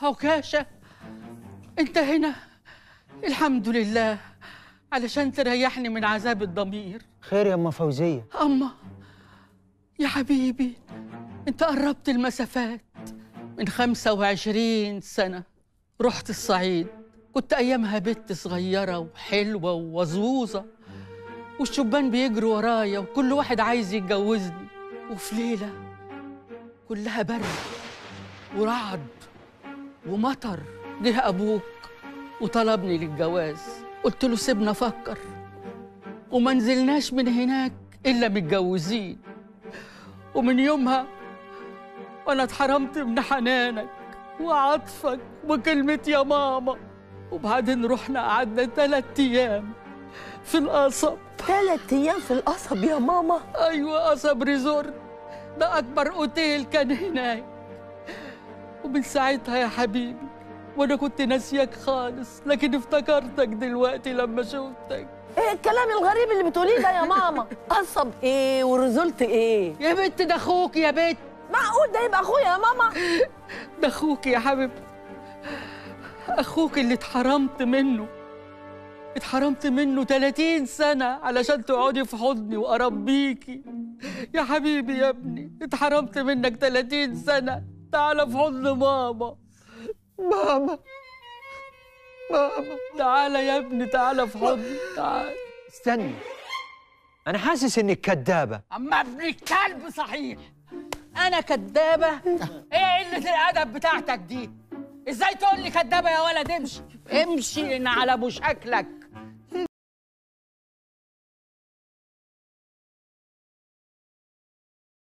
عكاشة انت هنا الحمد لله علشان تريحني من عذاب الضمير خير يا أم فوزية أما يا حبيبي انت قربت المسافات من خمسة وعشرين سنة رحت الصعيد كنت أيامها بنت صغيرة وحلوة ووزوزة والشبان بيجروا ورايا وكل واحد عايز يتجوزني وفي ليلة كلها برد ورعد ومطر جه أبوك وطلبني للجواز قلت له سيبنا أفكر وما نزلناش من هناك إلا متجوزين ومن يومها وأنا اتحرمت من حنانك وعطفك وكلمة يا ماما وبعدين رحنا قعدنا تلات أيام في القصب ثلاث ايام في القصب يا ماما أيوة قصب ريزورت ده أكبر أوتيل كان هناك ومن ساعتها يا حبيبي وأنا كنت ناسياك خالص لكن افتكرتك دلوقتي لما شفتك ايه الكلام الغريب اللي بتقوليه ده يا ماما قصب ايه ورزولت ايه يا بنت ده أخوك يا بنت معقول ده يبقى اخويا يا ماما ده أخوك يا حبيبتي أخوك اللي اتحرمت منه اتحرمت منه 30 سنة علشان تقعدي في حضني وأربيكي يا حبيبي يا ابني اتحرمت منك 30 سنة تعال في حضن ماما ماما ماما تعالى يا ابني تعالى في حضني تعال استني أنا حاسس إنك كدابة أما ابن الكلب صحيح أنا كدابة إيه قلة الأدب بتاعتك دي إزاي تقول لي كدابة يا ولد امشي امشي إن على أبو شكلك